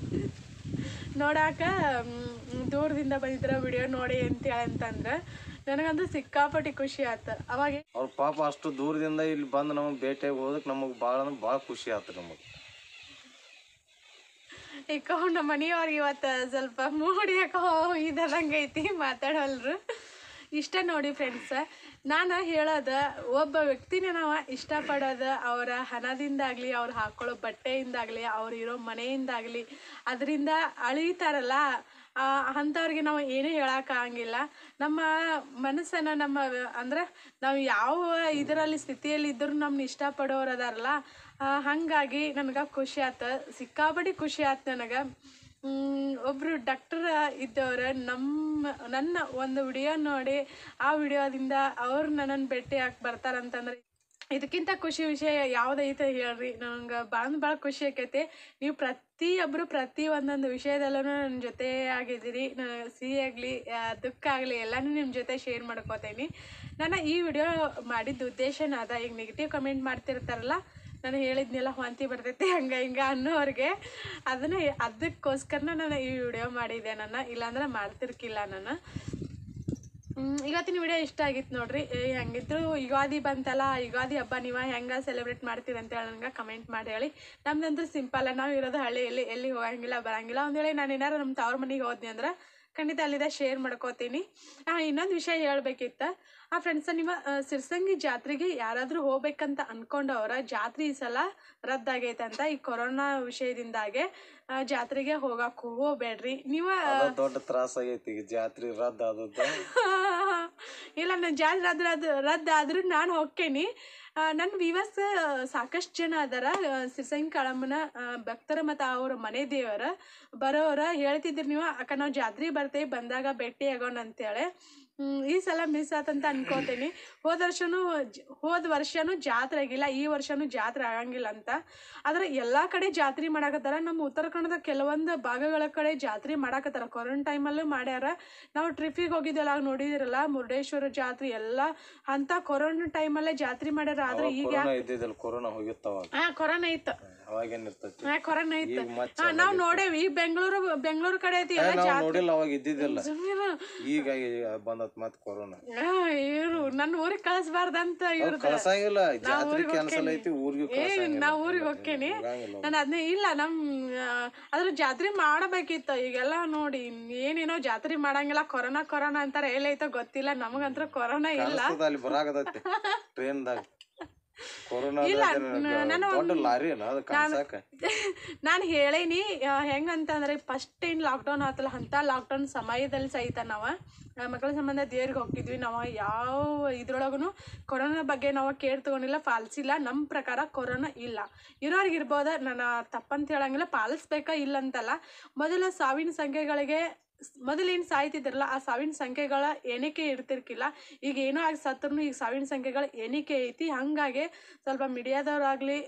ನೋಡಾಕ ಮ್, ದೂರದಿಂದ ಬಂದಿದ್ರ ವಿಡಿಯೋ ನೋಡಿ ಅಂತೇಳಿ ಅಂತಂದ್ರೆ ನನಗಂತೂ ಸಿಕ್ಕಾಪಟ್ಟಿ ಖುಷಿ ಆಯ್ತು ಅವಾಗ ಅವ್ರ ಪಾಪ ಅಷ್ಟು ದೂರದಿಂದ ಇಲ್ಲಿ ಬಂದು ನಮಗೆ ಭೇಟಿಯಾಗಿ ಹೋದಕ್ಕೆ ನಮಗೆ ಭಾಳ ಅಂದ್ರೆ ಭಾಳ ಖುಷಿ ಆಯ್ತು ನಮಗೆ ಈಗ ನಮ್ಮ ಮನೆಯವ್ರಿಗೆ ಇವತ್ತು ಸ್ವಲ್ಪ ಮೂಡಿ ಯಾಕೋ ಇದಂಗೆ ಐತಿ ಮಾತಾಡೋಲ್ರು ಇಷ್ಟ ನೋಡಿ ಫ್ರೆಂಡ್ಸ್ ನಾನು ಹೇಳೋದು ಒಬ್ಬ ವ್ಯಕ್ತಿನ ನಾವು ಇಷ್ಟಪಡೋದು ಅವರ ಹಣದಿಂದಾಗಲಿ ಅವ್ರು ಹಾಕೊಳ್ಳೋ ಬಟ್ಟೆಯಿಂದಾಗಲಿ ಅವ್ರು ಇರೋ ಮನೆಯಿಂದಾಗಲಿ ಅದರಿಂದ ಅಳಿತಾರಲ್ಲ ಆ, ಅಂಥವ್ರಿಗೆ ನಾವು ಏನೂ ಹೇಳೋಕ್ಕಾಗಂಗಿಲ್ಲ ನಮ್ಮ ಮನಸ್ಸನ್ನು ನಮ್ಮ ಅಂದ್ರೆ ನಾವು ಯಾವ ಇದರಲ್ಲಿ ಸ್ಥಿತಿಯಲ್ಲಿ ಇದ್ದರೂ ನಮ್ಮನ್ನ ಇಷ್ಟಪಡೋರು ಅದಾರಲ್ಲ ಆ, ಹಾಗಾಗಿ ನನಗೆ ಖುಷಿ ಆತು ಸಿಕ್ಕಾಪಟ್ಟಿ ಖುಷಿ ಆತು ನನಗೆ ಒಬ್ಬರು ಡಾಕ್ಟರ್ ಇದ್ದವ್ರ ನಮ್ಮ ನನ್ನ ಒಂದು ವಿಡಿಯೋ ನೋಡಿ ಆ ವಿಡಿಯೋದಿಂದ ಅವ್ರು ನನ್ನನ್ನು ಭೇಟಿ ಹಾಕಿ ಬರ್ತಾರಂತಂದ್ರೆ ಇದಕ್ಕಿಂತ ಖುಷಿ ವಿಷಯ ಯಾವುದೈತೆ ಹೇಳ್ರಿ ನಂಗೆ ಭಾಳ ಭಾಳ ಖುಷಿ ಆಕೈತಿ ನೀವು ಪ್ರತಿಯೊಬ್ಬರು ಪ್ರತಿ ಒಂದೊಂದು ವಿಷಯದಲ್ಲೂ ನನ್ನ ಜೊತೆ ಆಗಿದ್ದೀರಿ ನನಗೆ ಸಿಹಿ ಆಗಲಿ ದುಃಖ ಆಗಲಿ ಎಲ್ಲನೂ ನಿಮ್ಮ ಜೊತೆ ಶೇರ್ ಮಾಡ್ಕೋತೀನಿ ನಾನು ಈ ವಿಡಿಯೋ ಮಾಡಿದ ಉದ್ದೇಶನ ಅದ ಈಗ ನೆಗೆಟಿವ್ ಕಮೆಂಟ್ ಮಾಡ್ತಿರ್ತಾರಲ್ಲ ನಾನು ಹೇಳಿದ್ನೆಲ್ಲ ವಾಂತಿ ಬರ್ತೈತಿ ಹಂಗೆ ಹಿಂಗೆ ಅನ್ನೋರಿಗೆ ಅದನ್ನ ಅದಕ್ಕೋಸ್ಕರನ ನಾನು ಈ ವಿಡಿಯೋ ಮಾಡಿದೆ ನಾನು ಇಲ್ಲಾಂದ್ರೆ ಮಾಡ್ತಿರ್ಕಿಲ್ಲ ನಾನು ಹ್ಮ್, ಇವತ್ತಿನ ವಿಡಿಯೋ ಇಷ್ಟ ಆಗಿತ್ತು ನೋಡ್ರಿ ಏ, ಹೆಂಗಿದ್ರು ಯುಗಾದಿ ಬಂತಲ್ಲ ಯುಗಾದಿ ಹಬ್ಬ ನೀವು ಹೆಂಗೆ ಸೆಲೆಬ್ರೇಟ್ ಮಾಡ್ತೀರಿ ಅಂತ ಹೇಳಿ ನನಗೆ ಕಮೆಂಟ್ ಮಾಡಿ ಹೇಳಿ ನಮ್ದಂತೂ ಸಿಂಪಲ್ ನಾವು ಇರೋದು ಹಳ್ಳಿಯಲ್ಲಿ ಎಲ್ಲಿ ಹೋಗಂಗಿಲ್ಲ ಬರಂಗಿಲ್ಲ ಒಂದು ವೇಳೆ ನಾನು ಏನಾರು ನಮ್ಮ ತವ್ರ ಮನೆಗೆ ಹೋದ್ನಿ ಅಂದ್ರೆ ಖಂಡಿತ ಅಲ್ಲಿದ ಶೇರ್ ಮಾಡ್ಕೋತೀನಿ ಹಾಂ ಇನ್ನೊಂದು ವಿಷಯ ಹೇಳ್ಬೇಕಿತ್ತು ಆ ಫ್ರೆಂಡ್ಸ ನಿಮ್ಮ ಆ, ಸಿರ್ಸಂಗಿ ಜಾತ್ರೆಗೆ ಯಾರಾದರೂ ಹೋಗ್ಬೇಕಂತ ಅನ್ಕೊಂಡವ್ರ ಜಾತ್ರೆ ಈ ಸಲ ರದ್ದಾಗೈತೆ ಅಂತ ಈ ಕೊರೋನಾ ವಿಷಯದಿಂದಾಗೆ ಆ, ಜಾತ್ರೆಗೆ ಹೋಗಕ್ಕೆ ಹೋಗ್ಬೇಡ್ರಿ ನೀವು ಅದ ದೊಡ್ಡ ತ್ರಾಸ ಆಗೈತಿ ಈಗ ಜಾತ್ರೆ ರದ್ದು ಆದದ್ದು ಇಲ್ಲ ನಾನು ಜಾತ್ರೆ ರದ್ದು ರದ್ದು ರದ್ದು ಆದ್ರೂ ನಾನು ಹೋಗ್ತೇನೆ ನನ್ನ ವಿವಸ್ ಸಾಕಷ್ಟು ಜನ ಅದಾರ ಸಿರ್ಸಂಗಿ ಕಾಳಮ್ಮನ ಆ, ಭಕ್ತರ ಮತ್ತು ಅವ್ರ ಮನೆ ದೇವರ ಬರೋರ ಹೇಳ್ತಿದ್ರಿ ನೀವು ಅಕ್ಕ ನಾವು ಜಾತ್ರೆ ಬರ್ತೇವೆ ಬಂದಾಗ ಭೇಟಿ ಆಗೋಣ ಅಂತೇಳಿ ಹ್ಮ್, ಈ ಸಲ ಮಿಸ್ ಆತಂತ ಅನ್ಕೋತೀನಿ ಹೋದ ವರ್ಷನೂ ಜ- ಹೋದ ವರ್ಷನೂ ಜಾತ್ರೆ ಆಗಿಲ್ಲ ಈ ವರ್ಷನೂ ಜಾತ್ರೆ ಆಗಂಗಿಲ್ಲ ಅಂತ ಆದ್ರೆ ಎಲ್ಲಾ ಕಡೆ ಜಾತ್ರೆ ಮಾಡಾಕತ್ತಾರ ನಮ್ಮ ಉತ್ತರ ಕನ್ನಡದ ಕೆಲವೊಂದು ಭಾಗಗಳ ಕಡೆ ಜಾತ್ರೆ ಮಾಡಾಕತ್ತಾರ ಕೊರೋನಾ ಟೈಮಲ್ಲೂ ಮಾಡ್ಯಾರ ನಾವು ಟ್ರಿಪ್ಪಿಗೆ ಹೋಗಿದ್ದೆಲ್ಲ ಆಗ ನೋಡಿದಿರಲ್ಲ ಮುರುಡೇಶ್ವರ ಜಾತ್ರೆ ಎಲ್ಲ ಅಂತ ಕೊರೋನಾ ಟೈಮಲ್ಲೇ ಜಾತ್ರೆ ಮಾಡ್ಯಾರ ಆದ್ರೆ ಈಗ ಕೊರೋನಾ ಇದ್ದಿದ್ದಲ್ಲ ಕೊರೋನಾ ಹೋಗಿತ್ತವ ಹಾ ಕೊರೋನಾ ಇತ್ತು ಅವಾಗೇನ್ ಇರ್ತೈತಿ ಹಾ ಕೊರೋನಾ ಇತ್ತು ಈಗ ಮತ್ತೆ ಹಾ ನಾವ್ ನೋಡೇವಿ ಬೆಂಗಳೂರು ಬೆಂಗಳೂರು ಕಡೆ ಐತಿ ಎಲ್ಲ ನಾವು ಜಾತ್ರೆ ನೋಡಿಲ್ಲ ಅವಾಗ ಇದ್ದಿದ್ದಿಲ್ಲ ಸುಮ್ನಿರು. ಈಗ ಬಂದತ್ ಮತ್ ಕೊರೋನಾ ಆ, ಇವ್ರು ನನ್ನ ಊರಿಗೆ ಕಳಿಸ್ಬಾರ್ದಂತ ಇವ್ರದ್ದು ಕಳ್ಸಂಗಿಲ್ಲ ಜಾತ್ರೆ ಕ್ಯಾನ್ಸಲ್ ಐತಿ ಊರಿಗೆ ಏ ನಾ ಊರಿಗೆ ಹೋಗ್ತೇನೆ ನಾನು ಅದನ್ನೇ ಇಲ್ಲ ನಮ್ ಆ, ಅದ್ರ ಜಾತ್ರೆ ಮಾಡಬೇಕಿತ್ತು ಈಗೆಲ್ಲ ನೋಡಿ ಏನೇನೋ ಜಾತ್ರೆ ಮಾಡಂಗಿಲ್ಲ ಕೊರೋನಾ ಕೊರೋನಾ ಅಂತಾರೆ ಎಲ್ಲೈತೋ ಗೊತ್ತಿಲ್ಲ ನಮಗಂತ್ರ ಕೊರೋನಾ ಇಲ್ಲ ಅಲ್ಲಿ ಬರಾಕತೈತಿ ಟ್ರೈನ್ದಾಗ ಕೊರೋನಾ ನಾನು ದೊಡ್ಡ ಲಾರಿ ಏನ ಅದು ಕಾಣ್ಸಾಕ ನಾನು ಹೇಳೇನಿ ಆ, ಹೆಂಗಂತಂದ್ರೆ ಫಸ್ಟ್ ಏನು ಲಾಕ್ಡೌನ್ ಆತಲ್ಲ ಅಂತ ಲಾಕ್ಡೌನ್ ಸಮಯದಲ್ಲಿ ಸಹಿತ ನಾವು ಆ, ಮಕ್ಕಳ ಸಂಬಂಧ ದೇವ್ರಿಗೆ ಹೋಗಿದ್ವಿ ನಾವು ಯಾವ ಇದ್ರೊಳಗೂ ಕೊರೋನಾ ಬಗ್ಗೆ ನಾವು ಕೇರ್ ತಗೊಂಡಿಲ್ಲ ಪಾಲಿಸಿಲ್ಲ ನಮ್ಮ ಪ್ರಕಾರ ಕೊರೋನಾ ಇಲ್ಲ ಇರೋರ್ಗೆ ಇರ್ಬೋದ ನಾನು ತಪ್ಪಂತ ಹೇಳಂಗಿಲ್ಲ ಪಾಲಿಸ್ಬೇಕಾ ಇಲ್ಲ ಅಂತಲ್ಲ ಮೊದಲ ಸಾವಿನ ಸಂಖ್ಯೆಗಳಿಗೆ ಮೊದಲೇನು ಸಾಯ್ತಿದ್ರಲ್ಲ ಆ ಸಾವಿನ ಸಂಖ್ಯೆಗಳ ಎಣಿಕೆ ಇರ್ತಿರ್ಕಿಲ್ಲ ಈಗ ಏನೋ ಆಗಿ ಸತ್ರು ಈಗ ಸಾವಿನ ಸಂಖ್ಯೆಗಳ ಎಣಿಕೆ ಐತಿ ಹಾಗಾಗಿ ಸ್ವಲ್ಪ ಮೀಡಿಯಾದವ್ರಾಗಲಿ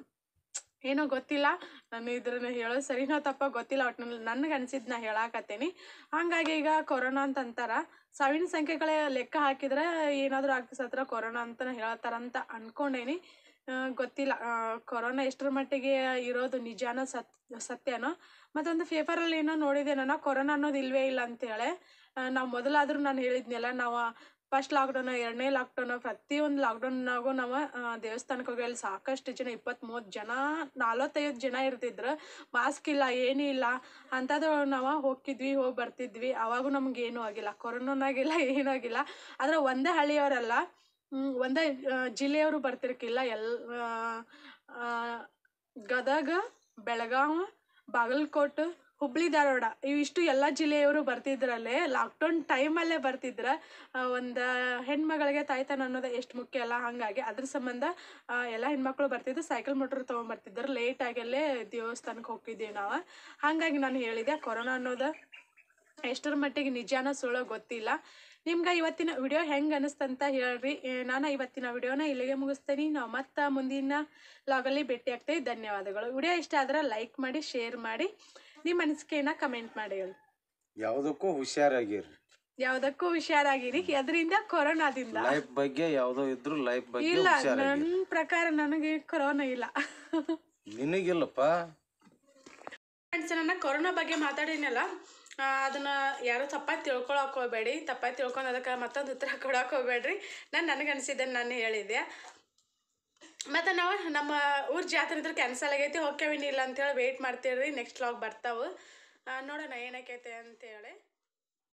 ಏನೋ ಗೊತ್ತಿಲ್ಲ ನಾನು ಇದ್ರನ್ನ ಹೇಳೋದು ಸರಿನೋ ತಪ್ಪ ಗೊತ್ತಿಲ್ಲ ಒಟ್ಟಿನಲ್ಲಿ ನನಗೆ ಅನ್ಸಿದ್ದು ನಾ ಹೇಳಾಕತ್ತೀನಿ ಹಂಗಾಗಿ ಈಗ ಕೊರೋನಾ ಅಂತ ಅಂತಾರ ಸಾವಿನ ಸಂಖ್ಯೆಗಳ ಲೆಕ್ಕ ಹಾಕಿದ್ರೆ ಏನಾದರೂ ಆಗ್ತದೆ ಸತ್ರ ಕೊರೋನಾ ಅಂತ ಹೇಳ್ತಾರಂತ ಅನ್ಕೊಂಡೇನಿ ಆ, ಗೊತ್ತಿಲ್ಲ ಆ, ಕೊರೋನಾ ಎಷ್ಟರ ಮಟ್ಟಿಗೆ ಇರೋದು ನಿಜಾನ ಸತ್ ಸತ್ಯನೋ ಮತ್ತೊಂದು ಪೇಪರಲ್ಲಿ ಏನೋ ನೋಡಿದೆ ನಾನು ಕೊರೋನಾ ಅನ್ನೋದು ಇಲ್ವೇ ಇಲ್ಲ ಅಂತೇಳಿ ನಾವು ಮೊದಲಾದರೂ ನಾನು ಹೇಳಿದ್ನಲ್ಲ ನಾವು ಫಸ್ಟ್ ಲಾಕ್ಡೌನ್ ಎರಡನೇ ಲಾಕ್ಡೌನ್ ಪ್ರತಿಯೊಂದು ಲಾಕ್ಡೌನ್ನಾಗೂ ನಾವು ಆ, ದೇವಸ್ಥಾನಕ್ಕೆ ಹೋಗಿ ಅಲ್ಲಿ ಸಾಕಷ್ಟು ಜನ ಇಪ್ಪತ್ತ್ ಮೂವತ್ತು ಜನ ನಲ್ವತ್ತೈದು ಜನ ಇರ್ತಿದ್ರು ಮಾಸ್ಕ್ ಇಲ್ಲ ಏನೂ ಇಲ್ಲ ಅಂಥದ್ದು ನಾವು ಹೋಗ್ತಿದ್ವಿ ಹೋಗಿ ಬರ್ತಿದ್ವಿ ಅವಾಗೂ ನಮ್ಗೆ ಏನೂ ಆಗಿಲ್ಲ ಕೊರೋನಾಗಿಲ್ಲ ಏನೂ ಆಗಿಲ್ಲ ಆದರೆ ಒಂದೇ ಹಳ್ಳಿಯವರಲ್ಲ ಹ್ಮ್, ಒಂದೇ ಆ, ಜಿಲ್ಲೆಯವರು ಬರ್ತಿರ್ಕಿಲ್ಲ ಎಲ್ ಆ, ಆ, ಗದಗ ಬೆಳಗಾವ ಬಾಗಲಕೋಟೆ ಹುಬ್ಳಿ ಧಾರವಾಡ ಇವಿಷ್ಟು ಎಲ್ಲ ಜಿಲ್ಲೆಯವರು ಬರ್ತಿದ್ರಲ್ಲೇ ಲಾಕ್ಡೌನ್ ಟೈಮಲ್ಲೇ ಬರ್ತಿದ್ರ ಒಂದು ಹೆಣ್ಮಗಳಿಗೆ ತಾಯ್ತನ ಅನ್ನೋದು ಎಷ್ಟು ಮುಖ್ಯ ಅಲ್ಲ ಹಾಗಾಗಿ ಅದ್ರ ಸಂಬಂಧ ಆ, ಎಲ್ಲ ಹೆಣ್ಮಕ್ಳು ಬರ್ತಿದ್ರು ಸೈಕಲ್ ಮೋಟ್ರ್ ತೊಗೊಂಬರ್ತಿದ್ರು ಲೇಟ್ ಆಗಲ್ಲೇ ದೇವಸ್ಥಾನಕ್ಕೆ ಹೋಗಿದ್ದೀವಿ ನಾವು ಹಾಗಾಗಿ ನಾನು ಹೇಳಿದೆ ಕೊರೋನಾ ಅನ್ನೋದು ಎಷ್ಟರ ಮಟ್ಟಿಗೆ ನಿಜಾನ ಸುಳ್ಳೋ ಗೊತ್ತಿಲ್ಲ ನಿಮ್ಗೆ ಇವತ್ತಿನ ವಿಡಿಯೋ ಹೆಂಗೆ ಅನಿಸ್ತಂತ ಹೇಳ್ರಿ ಏ, ನಾನು ಇವತ್ತಿನ ವಿಡಿಯೋನ ಇಲ್ಲಿಗೆ ಮುಗಿಸ್ತೀನಿ ನಾವು ಮತ್ತೆ ಮುಂದಿನ ಲಾಗಲ್ಲಿ ಭೇಟಿ ಆಗ್ತೇವೆ ಧನ್ಯವಾದಗಳು ವಿಡಿಯೋ ಇಷ್ಟ ಆದ್ರೆ ಲೈಕ್ ಮಾಡಿ ಶೇರ್ ಮಾಡಿ ನಿಮ್ಮ ಅನಿಸಿಕೆನ ಕಮೆಂಟ್ ಮಾಡಿ ಹೇಳಿ ಯಾವ್ದಕ್ಕೂ ಹುಷಾರಾಗಿರ್ರಿ ಯಾವುದಕ್ಕೂ ಹುಷಾರಾಗಿರಿ ಅದರಿಂದ ಕೊರೋನಾದಿಂದ ಲೈಫ್ ಬಗ್ಗೆ ಯಾವ್ದೋ ಇದ್ರು ಲೈಫ್ ಬಗ್ಗೆ ಇಲ್ಲ ಹುಷಾರಾಗಿ ನನ್ನ ಪ್ರಕಾರ ನನಗೆ ಕೊರೋನಾ ಇಲ್ಲ ನಿನಗಿಲ್ಲಪ್ಪ ಫ್ರೆಂಡ್ಸ್ ನನ್ನ ಕೊರೋನಾ ಬಗ್ಗೆ ಮಾತಾಡಿನಲ್ಲ ಆ, ಅದನ್ನ ಯಾರು ತಪ್ಪಾಗಿ ತಿಳ್ಕೊಳಕ್ ಹೋಗ್ಬೇಡಿ ತಪ್ಪಾಗಿ ತಿಳ್ಕೊಂಡು ಅದಕ್ಕೆ ಮತ್ತೊಂದು ಉತ್ತರ ಕೊಡಕ್ಕೆ ಹೋಗ್ಬೇಡ್ರಿ ನಾನು ನನಗೆ ಅನಿಸಿದ್ದನ್ನು ನಾನು ಹೇಳಿದೆ ಮತ್ತು ನಾವು ನಮ್ಮ ಊರ ಜಾತ್ರೆ ಇದ್ರೆ ಕ್ಯಾನ್ಸಲ್ ಆಗೈತಿ ಹೋಗ್ಯಾವಿನಿ ಇಲ್ಲ ಅಂತೇಳಿ ವೆಯ್ಟ್ ಮಾಡ್ತೀರಿ ನೆಕ್ಸ್ಟ್ ಲಾಗ್ ಬರ್ತಾವೆ ನೋಡೋಣ ಏನಕ್ಕೈತೆ ಅಂತೇಳಿ